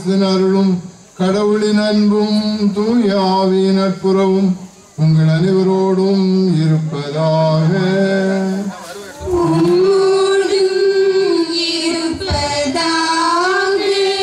கிறிஸ்தின் அருளும் கடவுளின் அன்பும் தூய ஆவியின் நட்புறவும் உங்கள் அனைவரோடும் இருப்பதாக உம்மோடும் இருப்பதாக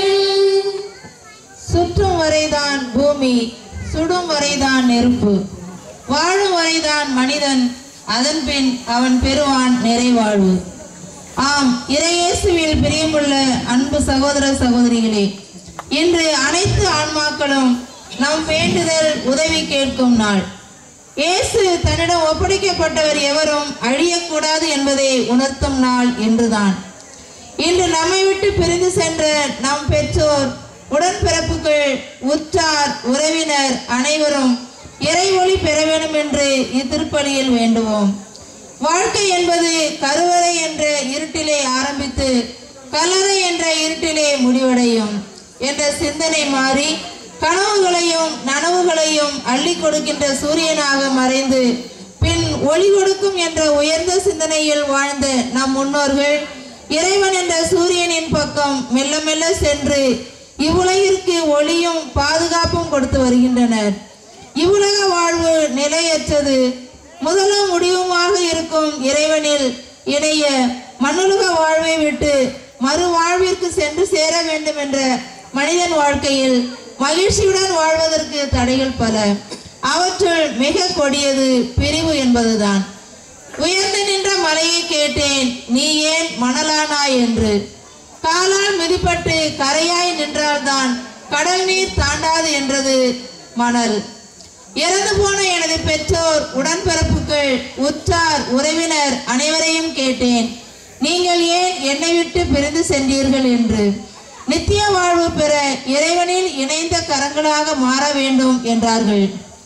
சுற்றும் வரைதான் பூமி சுடும் வரைதான் நெருப்பு வாழும் வரைதான் மனிதன் அதன் பின் அவன் பெறுவான் நிறைவாழ்வு ஆம் இறையேசுவில் பிரியமுள்ள அன்பு சகோதர சகோதரிகளே இன்று அனைத்து ஆன்மாக்களும் நம் வேண்டுதல் உதவி கேட்கும் நாள் இயேசு தன்னிடம் ஒப்படைக்கப்பட்டவர் எவரும் அழியக்கூடாது என்பதை உணர்த்தும் நாள் என்றுதான் இன்று நம்மை விட்டு பிரிந்து சென்ற நம் பெற்றோர் உடன்பிறப்புகள் உற்றார் உறவினர் அனைவரும் இறைவொளி பெற வேண்டும் என்று இத்திருப்பலியில் வேண்டுவோம் வாழ்க்கை என்பது கருவறை என்ற இருட்டிலே ஆரம்பித்து கல்லறை என்ற இருட்டிலே முடிவடையும் என்ற சிந்தனை மாறி கனவுகளையும் நனவுகளையும் அள்ளி கொடுக்கின்ற சூரியனாக மறைந்து பின் ஒளி கொடுக்கும் என்ற உயர்ந்த சிந்தனையில் வாழ்ந்த நம் முன்னோர்கள் இறைவன் என்ற சூரியனின் பக்கம் மெல்ல மெல்ல சென்று இவ்வுலகிற்கு ஒளியும் பாதுகாப்பும் கொடுத்து வருகின்றனர் இவ்வுலக வாழ்வு நிலையற்றது முதலும் முடிவுமாக இருக்கும் இறைவனில் இணைய மண்ணுலக வாழ்வை விட்டு மறு வாழ்விற்கு சென்று சேர வேண்டும் என்ற மனிதன் வாழ்க்கையில் மகிழ்ச்சியுடன் வாழ்வதற்கு தடைகள் பல அவற்றுள் மிக கொடியது பிரிவு என்பதுதான் உயர்ந்து நின்ற மலையை கேட்டேன் நீ ஏன் மணலானாய் என்று காலால் மிதிப்பட்டு கரையாய் நின்றால்தான் கடல் நீர் தாண்டாது என்றது மணல் இறந்து போன எனது பெற்றோர் உடன்பிறப்புகள் உற்றார் உறவினர் அனைவரையும் கேட்டேன் நீங்கள் ஏன் என்னை விட்டு பிரிந்து சென்றீர்கள் என்று நித்திய வாழ்வு பெற இறைவனில் இணைந்த கரங்களாக மாற வேண்டும் என்றார்கள்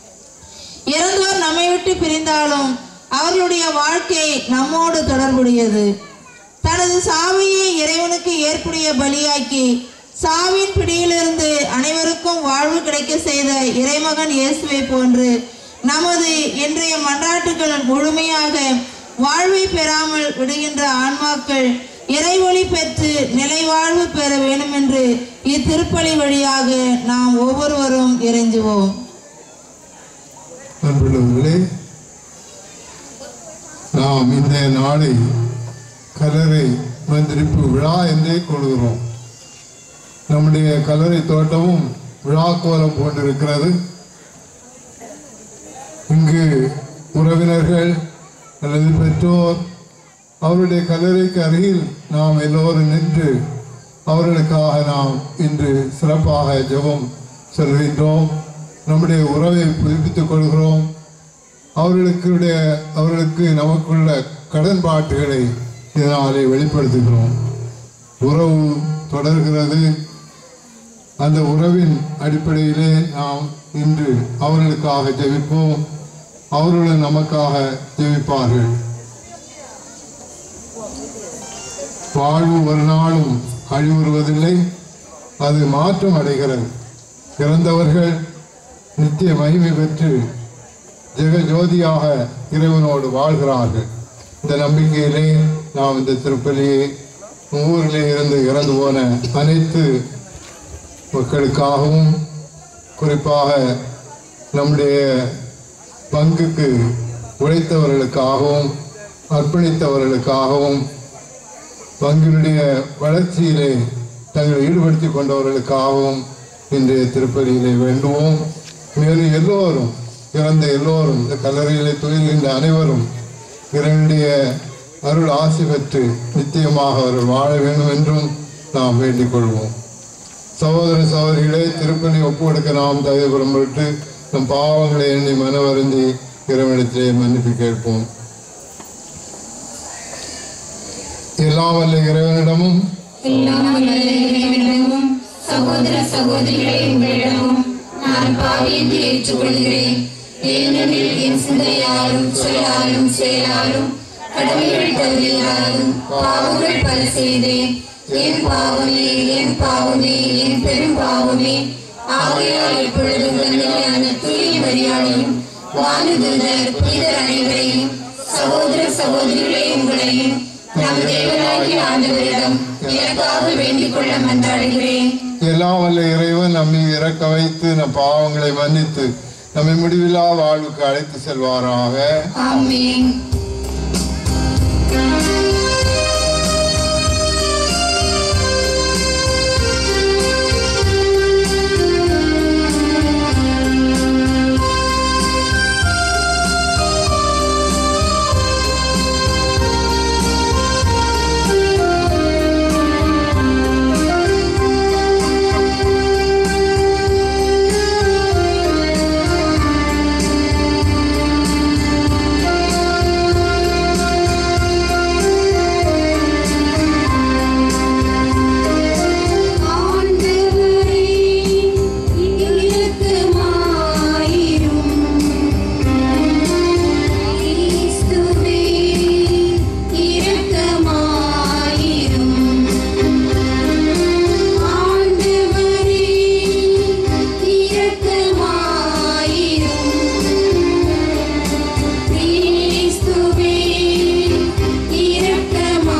இறந்தோர் நம்மை விட்டு பிரிந்தாலும் அவர்களுடைய வாழ்க்கை நம்மோடு தொடர்புடையது தனது சாவையை இறைவனுக்கு ஏற்புடைய பலியாக்கி சாவின் பிடியிலிருந்து அனைவருக்கும் வாழ்வு கிடைக்க செய்த இறைமகன் இயேசுவை போன்று நமது இன்றைய மன்றாட்டுகள் முழுமையாக வாழ்வை பெறாமல் விடுகின்ற ஆன்மாக்கள் இறைவொளி பெற்று நிலைவாழ்வு பெற வேண்டும் என்று இத்திருப்பலி வழியாக நாம் ஒவ்வொருவரும் இறைஞ்சுவோம் அன்புள்ளவர்களே நாம் இந்த நாளை கல்லறை மந்திரிப்பு விழா என்றே கொள்கிறோம் நம்முடைய கல்லறை தோட்டமும் விழா கோலம் போன்றிருக்கிறது இங்கு உறவினர்கள் அல்லது பெற்றோர் அவருடைய கல்லறைக்கு அருகில் நாம் எல்லோரும் நின்று அவர்களுக்காக நாம் இன்று சிறப்பாக ஜெபம் சொல்கின்றோம் நம்முடைய உறவை புதுப்பித்துக் கொள்கிறோம் அவர்களுக்குடைய அவர்களுக்கு நமக்குள்ள கடன்பாட்டுகளை இதனாலே வெளிப்படுத்துகிறோம் உறவு தொடர்கிறது அந்த உறவின் அடிப்படையிலே நாம் இன்று அவர்களுக்காக ஜெபிப்போம் அவர்களும் நமக்காக ஜெபிப்பார்கள் வாழ்வு ஒரு நாளும் அழிவுறுவதில்லை அது மாற்றம் அடைகிறது இறந்தவர்கள் நித்திய மகிமை பெற்று ஜெக ஜோதியாக இறைவனோடு வாழ்கிறார்கள் இந்த நம்பிக்கையிலே நாம் இந்த திருப்பலியை ஊரிலே இருந்து இறந்து போன அனைத்து மக்களுக்காகவும் குறிப்பாக நம்முடைய பங்குக்கு உழைத்தவர்களுக்காகவும் அர்ப்பணித்தவர்களுக்காகவும் பங்கினுடைய வளர்ச்சியிலே தங்களை ஈடுபடுத்திக் கொண்டவர்களுக்காகவும் இன்றைய திருப்பலியிலே வேண்டுவோம் மேலும் எல்லோரும் இறந்த எல்லோரும் இந்த கல்லறையிலே துயில்கின்ற அனைவரும் இறைவனுடைய அருள் ஆசி பெற்று நிச்சயமாக அவர்கள் வாழ வேண்டும் என்றும் நாம் வேண்டிக் கொள்வோம் சகோதர சகோதரிகளே திருப்பலி ஒப்புக்கொடுக்க நாம் தயவு பெறும்பட்டு நம் பாவங்களை எண்ணி மனவருந்தி இறைவனிடத்திலே மன்னிப்பு கேட்போம் எல்லாம் வல்ல இறைவனிடமும் எல்லாம் வல்ல இறைவனிடமும் சகோதர சகோதரிகளே உங்களிடமும் நான் பாவி என்று ஏற்றுக்கொள்கிறேன் ஏனெனில் என் சிந்தையாலும் சொல்லாலும் செயலாலும் கடமைகள் தகுதியாலும் பாவங்கள் பல செய்தேன் என் பாவமே என் பாவமே என் பெரும் பாவமே ஆகையால் இப்பொழுது உடனடியான தூய மரியாதையும் வானுதூதர் புனிதர் அனைவரையும் சகோதர சகோதரிகளே உங்களையும் நம் தேவனாகிய ஆண்டவரிடம் எனக்காக வேண்டிக் கொள்ள மன்றாடுகிறேன் எல்லாம் வல்ல இறைவன் நம்மை இறக்க வைத்து நம் பாவங்களை மன்னித்து நம்மை முடிவில்லா வாழ்வுக்கு அழைத்து செல்வாராக ஆமென் ஆண்டவரே இரக்கமாயிரும் கிறிஸ்துவே இரக்கமாயிரும் ஆண்டவரே இரக்கமாயிரும் கிறிஸ்துவே இரக்கமாயிரும்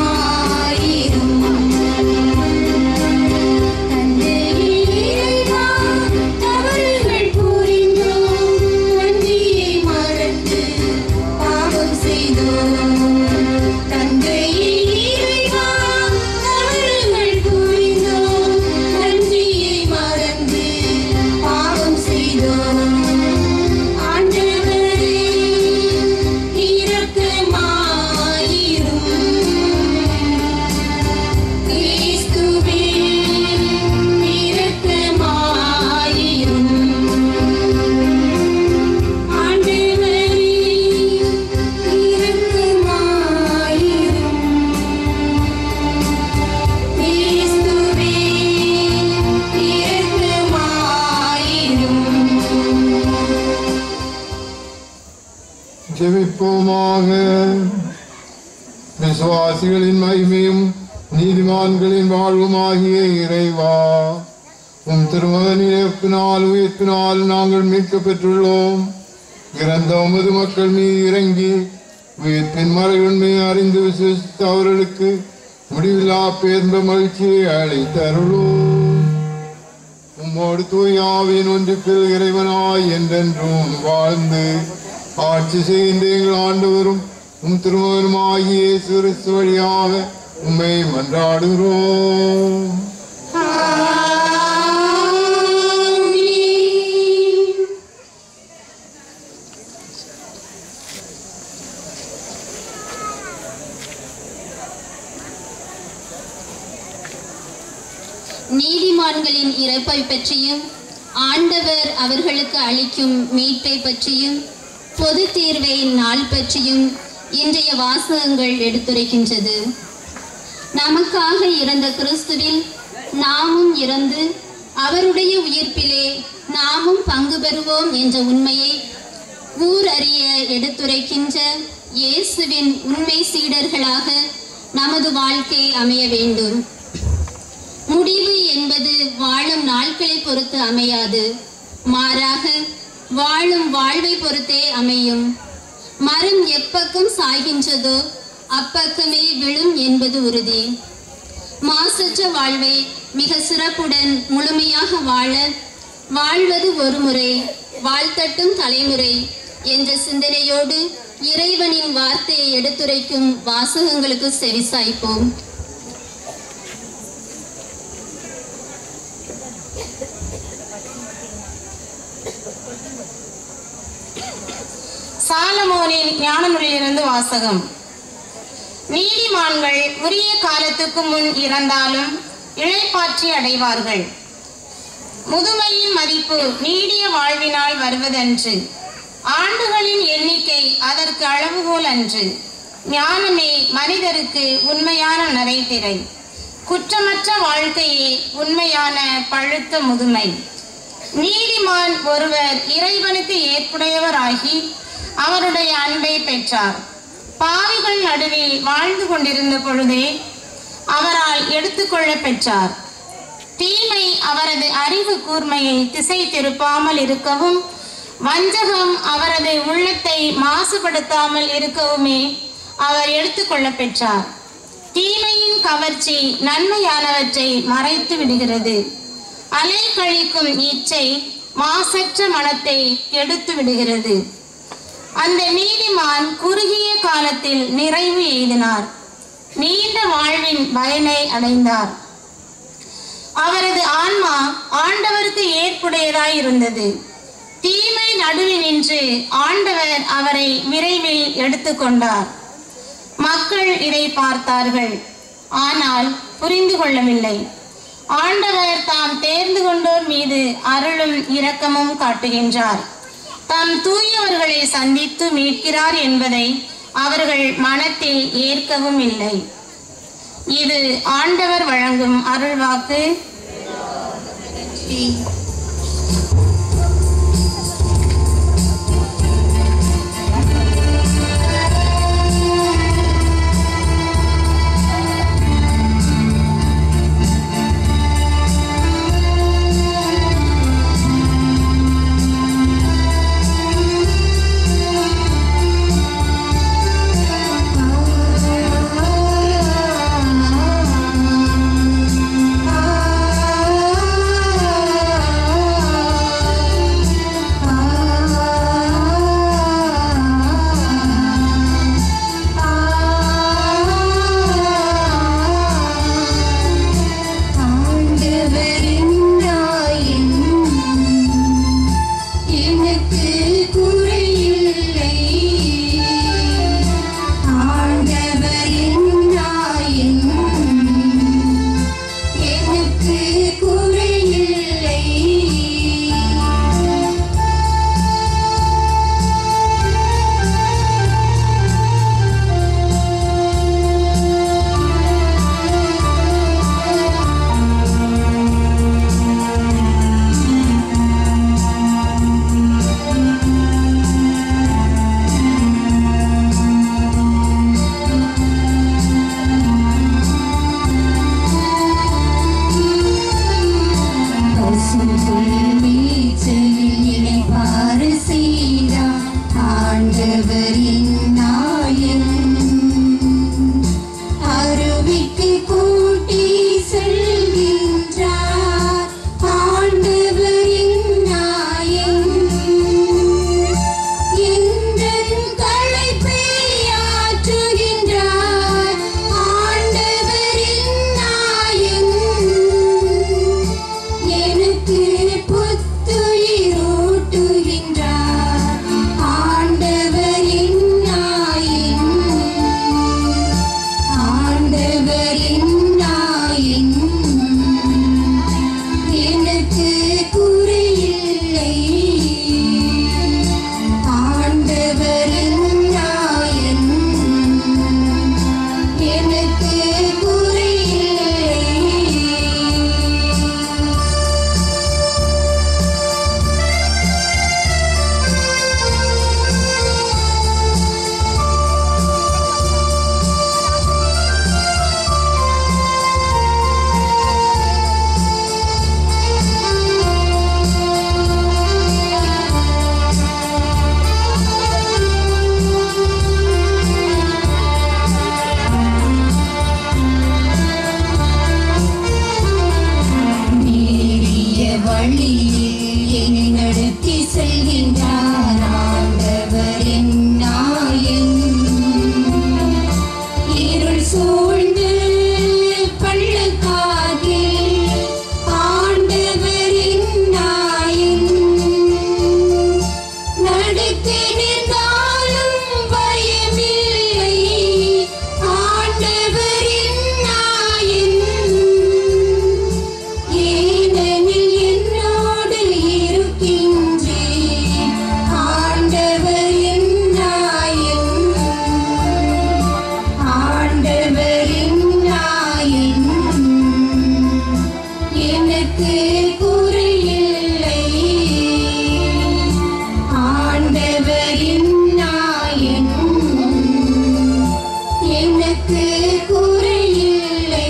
தந்தையிறைவா, தவறுகள் புரிந்தோம், நன்றியை மறந்து பாவம் செய்தோம். தந்தையிறைவா, தவறுகள் புரிந்தோம், நன்றியை மறந்து பாவம் செய்தோம். ஆண்டவரே, இரக்கமாயிரும் கிறிஸ்துவே இரக்கமாயிரும் ஆண்டவரே இரக்கமாயிரும் கிறிஸ்துவே இரக்கமாயிரும் ஜெபிப்போமாக விசுவாசிகளின் மகிமையும் நீதிமான்களின் வாழ்வுமாகிய இறைவா உம் திருமகனின் இறப்பினால் உயிர்ப்பினால் நாங்கள் மீட்கப் பெற்றுள்ளோம் இறந்த உமது மக்கள் மீது இறங்கி உயிர்ப்பின் மறை உண்மையை அறிந்து விசுவசித்த அவர்களுக்கு முடிவில்லா பேர்ந்த மகிழ்ச்சியை அளித்தருளோம் உம்மோடு தூயாவின் ஒன்றுக்கு இறைவனாய் என்றென்றும் வாழ்ந்து ஆட்சி செய்கின்ற எங்கள் ஆண்டவரும் உம் திருமகனுமாகிய இயேசு கிறிஸ்து வழியாக உம்மை மன்றாடுகிறோம் நீதிமான்களின் இறப்பை பற்றியும் ஆண்டவர் அவர்களுக்கு அளிக்கும் மீட்பை பற்றியும் பொது தீர்வை நாள் பற்றியும் இன்றைய வாசகங்கள் எடுத்துரைக்கின்றது நமக்காக இறந்த கிறிஸ்துவில் நாமும் இறந்து அவருடைய உயிர்ப்பிலே நாமும் பங்கு பெறுவோம் என்ற உண்மையை ஊர் அறிய எடுத்துரைக்கின்ற இயேசுவின் உண்மை சீடர்களாக நமது வாழ்க்கை அமைய வேண்டும் முடிவு என்பது வாழும் நாட்களை பொறுத்து அமையாது மாறாக வாழும் வாழ்வை பொறுத்தே அமையும் மரம் எப்பக்கம் சாய்கின்றதோ அப்பக்கமே விழும் என்பது உறுதி மாசற்ற வாழ்வை மிக சிறப்புடன் முழுமையாக வாழ வாழ்வது ஒரு முறை வாழ்த்தட்டும் தலைமுறை என்ற சிந்தனையோடு இறைவனின் வார்த்தையை எடுத்துரைக்கும் வாசகங்களுக்கு செவிசாய்ப்போம் சாலமோனின் ஞானநூலிலிருந்து வாசகம் நீதிமான்கள் உரிய காலத்துக்கு முன் இறந்தாலும் இழைப்பாற்றி அடைவார்கள் முதுமையின் மதிப்பு நீடிய வாழ்வினால் வருவதன்று ஆண்டுகளின் எண்ணிக்கை அதற்கு அளவுகோல் அன்று ஞானமே மனிதருக்கு உண்மையான நரைத்திரை குற்றமற்ற வாழ்க்கையே உண்மையான பழுத்த முதுமை நீதிமான் ஒருவர் இறைவனுக்கு ஏற்புடையவராகி அவருடைய அன்பை பெற்றார் பாவிகள் நடுவில் வாழ்ந்து கொண்டிருந்த பொழுதே அவரால் எடுத்துக்கொள்ள பெற்றார் தீமை அவரது அறிவு கூர்மையை திசை திருப்பாமல் இருக்கவும் வஞ்சகம் அவரது உள்ளத்தை மாசுபடுத்தாமல் இருக்கவுமே அவர் எடுத்துக்கொள்ள பெற்றார் தீமையின் கவர்ச்சி நன்மையானவற்றை மறைத்து விடுகிறது அலை கழிக்கும் இச்சை மாசற்ற மனத்தை கெடுத்து விடுகிறது அந்த நீதிமான் குறுகிய காலத்தில் நிறைவு எய்தினார் நீண்ட வாழ்வின் பயனை அடைந்தார் அவரது ஆன்மா ஆண்டவருக்கு ஏற்புடையதாய் இருந்தது தீமை நடுவில் நின்று ஆண்டவர் அவரை விரைவில் எடுத்துக்கொண்டார் மக்கள் இதை பார்த்தார்கள் ஆனால் புரிந்து கொள்ளவில்லை ஆண்டவர் தாம் தேர்ந்து கொண்டோர் மீது அருளும் இரக்கமும் காட்டுகின்றார் தாம் தூயவர்களை சந்தித்து மீட்கிறார் என்பதை அவர்கள் மனத்தில் ஏற்கவும் இல்லை இது ஆண்டவர் வழங்கும் அருள்வாக்கு ஆண்டவரின் நாயின் எனக்கு குறையில்லை ஆண்டவரின் நாயின் எனக்கு குறையில்லை பசும்புல் மேய்ச்சலில் இளைப்பாறு செய்தார் ஆண்டவரின் நாயன் அருவிக்கு கூட்டி செல்கின்றார் ஆண்டவரின் நாயன் எந்தன் களைப்பை ஆற்றுகின்றார் ஆண்டவரின் நாயன் எனக்கு புத்துயிரூட்டுகின்றார் ஆண்டவரின் நாயின் ஆண்டவரின் நாயின் எனக்கு குறையில்லை ஆண்டவரின் நாயின் எனக்கு குறையில்லை நேரிய வழியில் என்னை நடத்தி செல்கின்றார் ஆண்டவரின் நாயன் இருள் சூழ்ந்த பள்ளத்தாக்கில் ஆண்டவரின் நாயன் நடத்தி நின்றாலும் பயமில்லை ஆண்டவரின் நாயன் ஏனெனில் என்னோடு இருக்கின்றேன் ஆண்டவரின் நாயன் ஆண்டவரின் நாயன் எனக்கு குறையில்லை ஆண்டவரின் நாயன் எனக்கு குறையில்லை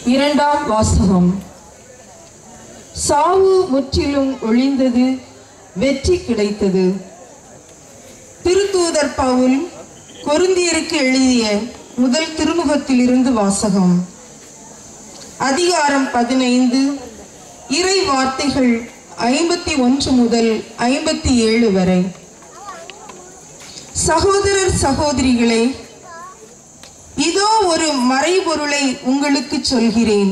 இரண்டாம் வாசகம் சாவு முற்றிலும் ஒழிந்தது வெற்றி கிடைத்தது திருத்தூதர் பவுல் கொருந்தியருக்கு எழுதிய முதல் திருமுகத்திலிருந்து வாசகம் அதிகாரம் பதினைந்து இறை வார்த்தைகள் ஐம்பத்தி ஒன்று முதல் ஐம்பத்தி ஏழு வரை சகோதரர் சகோதரிகளே இதோ ஒரு மறைபொருளை உங்களுக்கு சொல்கிறேன்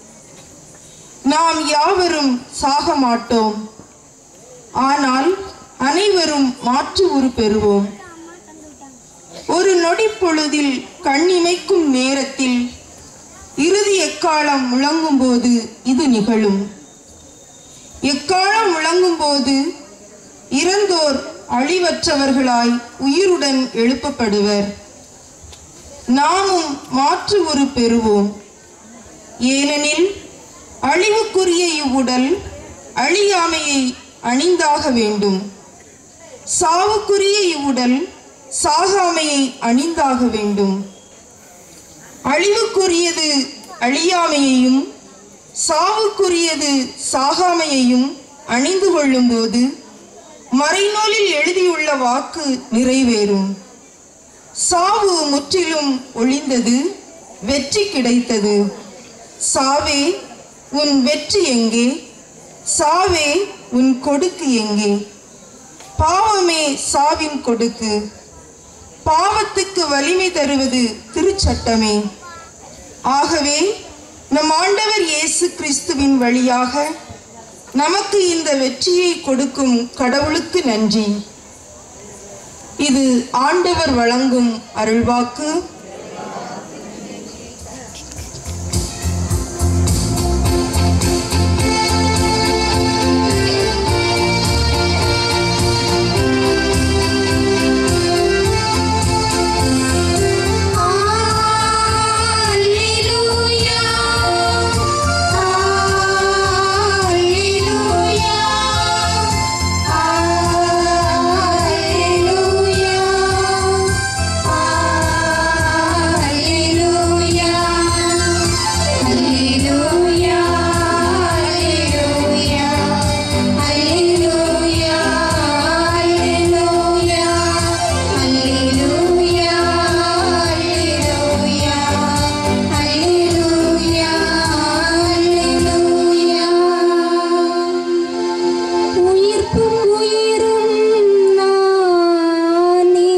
நாம் யாவரும் சாக மாட்டோம் ஆனால் அனைவரும் மாற்று உரு பெறுவோம் ஒரு நொடி பொழுதில் கண்ணிமைக்கும் நேரத்தில் இறுதி எக்காலம் முழங்கும் போது இது நிகழும் எக்காலம் முழங்கும் போது இறந்தோர் அழிவற்றவர்களாய் உயிருடன் எழுப்பப்படுவர் நாமும் மாற்று ஒரு பெறுவோம் ஏனெனில் அழிவுக்குரிய இவ்வுடல் அழியாமையை அணிந்தாக வேண்டும் சாவுக்குரிய இவ்வுடல் சாகாமையை அணிந்தாக வேண்டும் அழிவுக்குரியது அழியாமையையும் சாவுக்குரியது சாகாமையையும் அணிந்து கொள்ளும்போது மறைநூலில் எழுதியுள்ள வாக்கு நிறைவேறும் சாவு முற்றிலும் ஒளிந்தது வெற்றி கிடைத்தது சாவே உன் வெற்றி எங்கே சாவே உன் கொடுக்கு எங்கே பாவமே சாவின் கொடுக்கு பாவத்துக்கு வலிமை தருவது திருச்சட்டமே ஆகவே நம் ஆண்டவர் இயேசு கிறிஸ்துவின் வழியாக நமக்கு இந்த வெற்றியை கொடுக்கும் கடவுளுக்கு நன்றி இது ஆண்டவர் வழங்கும் அருள்வாக்கு Alleluia Alleluia Alleluia Alleluia Alleluia Alleluia Alleluia Alleluia Alleluia Alleluia Alleluia உயிர்ப்பும் உயிரும் நானே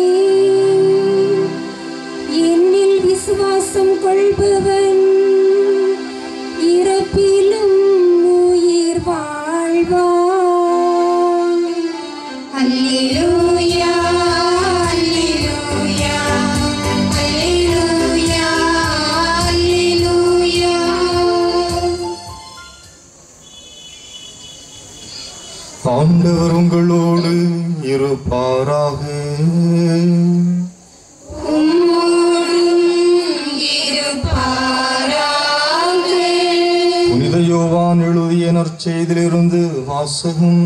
என்னில் விசுவாசம் கொள்பவன் இறப்பிலும் உயிர் வாழ்வான் அல்லேலூயா அல்லேலூயா அல்லேலூயா அல்லேலூயா ஆண்டவர் உங்களோடு இருப்பாராக புனித யோவான் எழுதிய நற்செய்திலிருந்து வாசகம்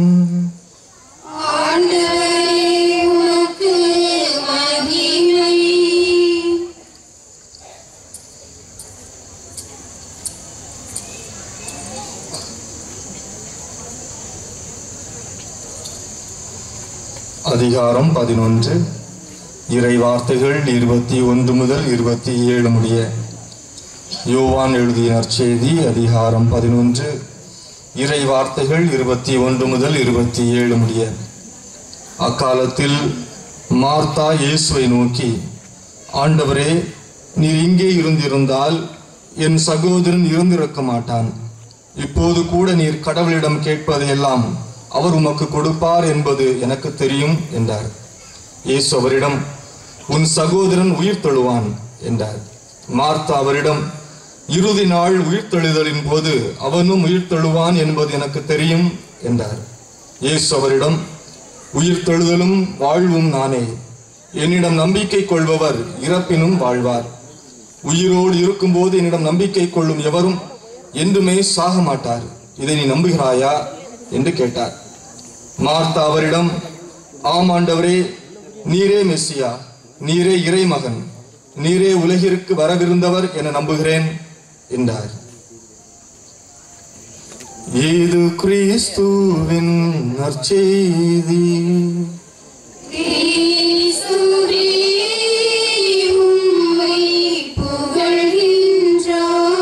அதிகாரம் பதினொன்று இறை வார்த்தைகள் இருபத்தி ஒன்று முதல் இருபத்தி ஏழு முடிய யோவான் எழுதிய நற்செய்தி அதிகாரம் பதினொன்று இறை வார்த்தைகள் இருபத்தி ஒன்று முதல் இருபத்தி ஏழு முடிய அக்காலத்தில் மார்த்தா இயேசுவை நோக்கி ஆண்டவரே நீர் இங்கே இருந்திருந்தால் என் சகோதரன் இருந்திருக்க மாட்டான் இப்போது கூட நீர் கடவுளிடம் கேட்பதையெல்லாம் அவர் உமக்கு கொடுப்பார் என்பது எனக்கு தெரியும் என்றார் இயேசு அவரிடம் உன் சகோதரன் உயிர் தழுவான் என்றார் மார்த்தா அவரிடம் இறுதி நாள் உயிர்த்தெழுதலின் போது அவனும் உயிர் தழுவான் என்பது எனக்கு தெரியும் என்றார் இயேசு அவரிடம் உயிர்த்தெழுதலும் வாழ்வும் நானே என்னிடம் நம்பிக்கை கொள்பவர் இறப்பினும் வாழ்வார் உயிரோடு இருக்கும்போது என்னிடம் நம்பிக்கை கொள்ளும் எவரும் என்றுமே சாக மாட்டார் இதை நீ நம்புகிறாயா என்று கேட்டார் மார்த்தா அவரிடம் ஆம் ஆண்டவரே நீரே மெஸ்ஸியா நீரே இறைமகன் நீரே உலகிற்கு வரவிருந்தவர் என நம்புகிறேன் என்றார் இது கிறிஸ்துவின் நற்செய்தி கிறிஸ்துவே உம்மை புகழ்கின்றோம்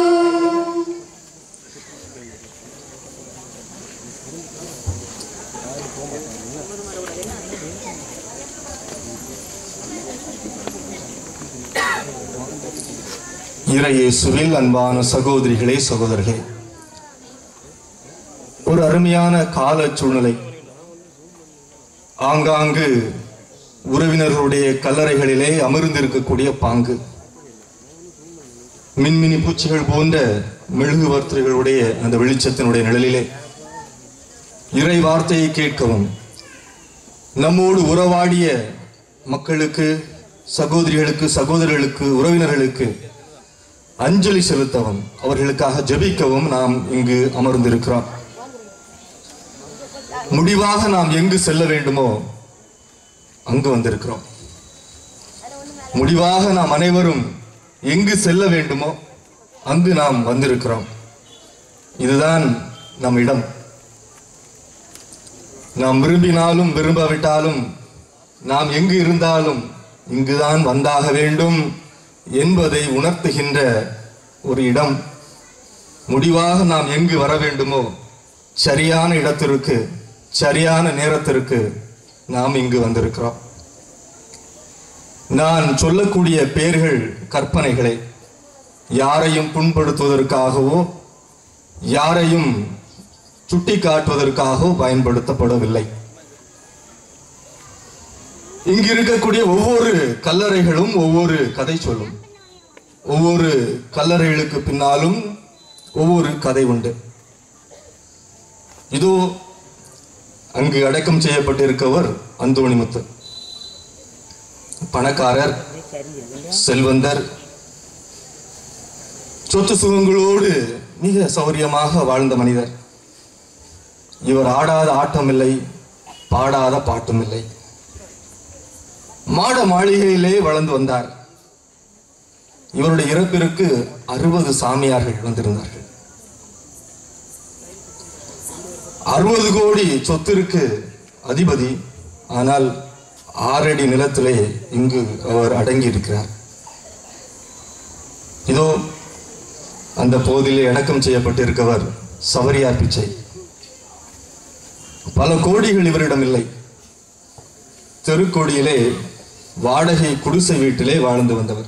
இறையேசுவில் அன்பான சகோதரிகளே சகோதரர்களே ஒரு அருமையான கால சூழ்நிலை ஆங்காங்கு உறவினர்களுடைய கல்லறைகளிலே அமர்ந்திருக்கக்கூடிய பாங்கு மின்மினி பூச்சிகள் போன்ற மெழுகுவர்த்தர்களுடைய அந்த வெளிச்சத்தினுடைய நிழலிலே இறை வார்த்தையை கேட்கவும் நம்மோடு உறவாடிய மக்களுக்கு சகோதரிகளுக்கு சகோதரர்களுக்கு உறவினர்களுக்கு அஞ்சலி செலுத்தவும் அவர்களுக்காக ஜெபிக்கவும் நாம் இங்கு அமர்ந்திருக்கிறோம் முடிவாக நாம் எங்கு செல்ல வேண்டுமோ அங்கு வந்திருக்கிறோம் முடிவாக நாம் அனைவரும் எங்கு செல்ல வேண்டுமோ அங்கு நாம் வந்திருக்கிறோம் இதுதான் நம் இடம் நாம் விரும்பினாலும் விரும்பாவிட்டாலும் நாம் எங்கு இருந்தாலும் இங்குதான் வந்தாக வேண்டும் என்பதை உணர்த்துகின்ற ஒரு இடம் முடிவாக நாம் எங்கு வர வேண்டுமோ சரியான இடத்திற்கு சரியான நேரத்திற்கு நாம் இங்கு வந்திருக்கிறோம் நான் சொல்லக்கூடிய பெயர்கள் கற்பனைகளை யாரையும் புண்படுத்துவதற்காகவோ யாரையும் சுட்டி காட்டுவதற்காகவோ பயன்படுத்தப்படவில்லை இங்கு இருக்கக்கூடிய ஒவ்வொரு கல்லறைகளும் ஒவ்வொரு கதை சொல்லும் ஒவ்வொரு கல்லறைகளுக்கு பின்னாலும் ஒவ்வொரு கதை உண்டு இதோ அங்கு அடக்கம் செய்யப்பட்டிருக்கவர் அந்தோணிமுத்து பணக்காரர் செல்வந்தர் சொத்து சுகங்களோடு மிக சௌரியமாக வாழ்ந்த மனிதர் இவர் ஆடாத ஆட்டம் இல்லை பாடாத பாட்டும் இல்லை மாட மாளிகையிலே வளர்ந்து வந்தார் இவருடைய இறப்பிற்கு அறுபது சாமியார்கள் வந்திருந்தார்கள் அறுபது கோடி சொத்திற்கு அதிபதி ஆனால் ஆறடி நிலத்திலே இங்கு அவர் அடங்கி இருக்கிறார் இதோ அந்த போதிலே அடக்கம் செய்யப்பட்டிருக்கவர் சவரியார் பிச்சை பல கோடிகள் இவரிடம் இல்லை தெருக்கோடியிலே வாடகை குடிசை வீட்டிலே வாழ்ந்து வந்தவர்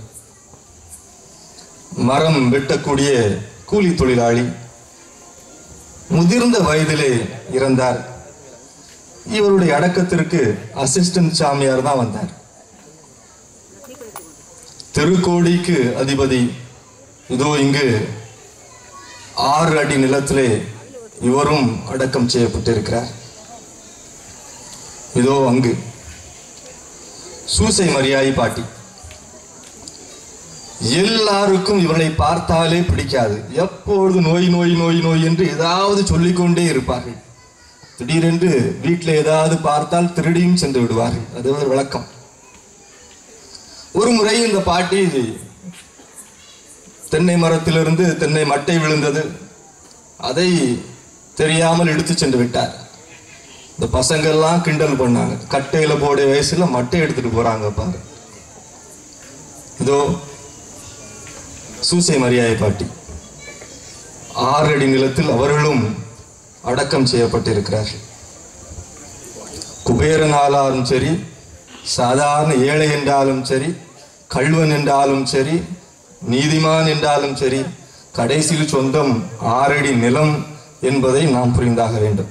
மரம் வெட்டக்கூடிய கூலி தொழிலாளி முதிர்ந்த வயதிலே இறந்தார் இவருடைய அடக்கத்திற்கு அசிஸ்டன்ட் சாமியார் தான் வந்தார் தெருக்கோடிக்கு அதிபதி இதோ இங்கு ஆறு அடி நிலத்திலே இவரும் அடக்கம் செய்யப்பட்டிருக்கிறார் இதோ அங்கு சூசை மரியாய் பாட்டி எல்லாருக்கும் இவர்களை பார்த்தாலே பிடிக்காது எப்பொழுது நோய் நோய் நோய் நோய் என்று ஏதாவது சொல்லிக்கொண்டே இருப்பார்கள் திடீரென்று வீட்டில் ஏதாவது பார்த்தால் திருடியும் சென்று விடுவார்கள் அது ஒரு வழக்கம் ஒரு முறை இந்த பாட்டி தென்னை மரத்திலிருந்து தென்னை மட்டை விழுந்தது அதை தெரியாமல் எடுத்து சென்று விட்டார் இந்த பசங்கள்லாம் கிண்டல் பண்ணாங்க கட்டையில போட வயசுல மட்டை எடுத்துட்டு போறாங்க பாரு இதோ சூசை மரியாதை பாட்டி ஆறு அடி நிலத்தில் அவர்களும் அடக்கம் செய்யப்பட்டிருக்கிறார்கள் குபேரன் ஆளாலும் சரி சாதாரண ஏழை என்றாலும் சரி கள்வன் என்றாலும் சரி நீதிமான் என்றாலும் சரி கடைசியில் சொந்தம் ஆறடி நிலம் என்பதை நாம் புரிந்தாக வேண்டும்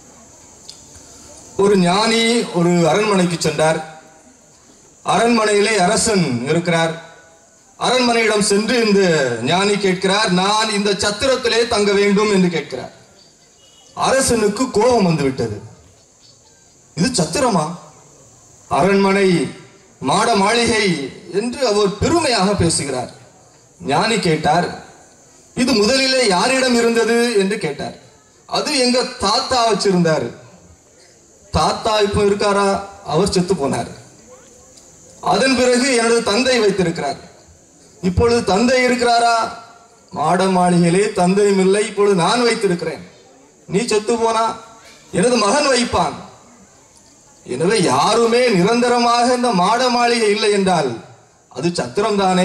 ஒரு ஞானி ஒரு அரண்மனைக்கு சென்றார் அரண்மனையிலே அரசன் இருக்கிறார் அரண்மனையிடம் சென்று இந்த ஞானி கேட்கிறார் நான் இந்த சத்திரத்திலே தங்க வேண்டும் என்று கேட்கிறார் அரசனுக்கு கோபம் வந்து விட்டது இது சத்திரமா அரண்மனை மாட மாளிகை என்று அவர் பெருமையாக பேசுகிறார் ஞானி கேட்டார் இது முதலிலே யாரிடம் இருந்தது என்று கேட்டார் அது எங்க தாத்தா வச்சிருந்தாரு தாத்தா இப்போ இருக்காரா அவர் செத்து போனார் அதன் பிறகு எனது தந்தை வைத்திருக்கிறார் இப்பொழுது தந்தை இருக்கிறாரா மாட மாளிகையிலே தந்தையும் இல்லை இப்பொழுது நான் வைத்திருக்கிறேன் நீ செத்து போனா எனது மகன் வைப்பான் எனவே யாருமே நிரந்தரமாக இந்த மாட மாளிகை இல்லை என்றால் அது சத்திரம் தானே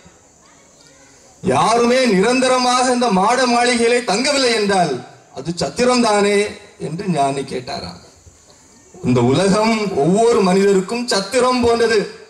யாருமே நிரந்தரமாக இந்த மாட மாளிகையிலே தங்கவில்லை என்றால் அது சத்திரம் தானே என்று ஞானி கேட்டாராம் இந்த உலகம் ஒவ்வொரு மனிதருக்கும் சத்திரம் போன்றது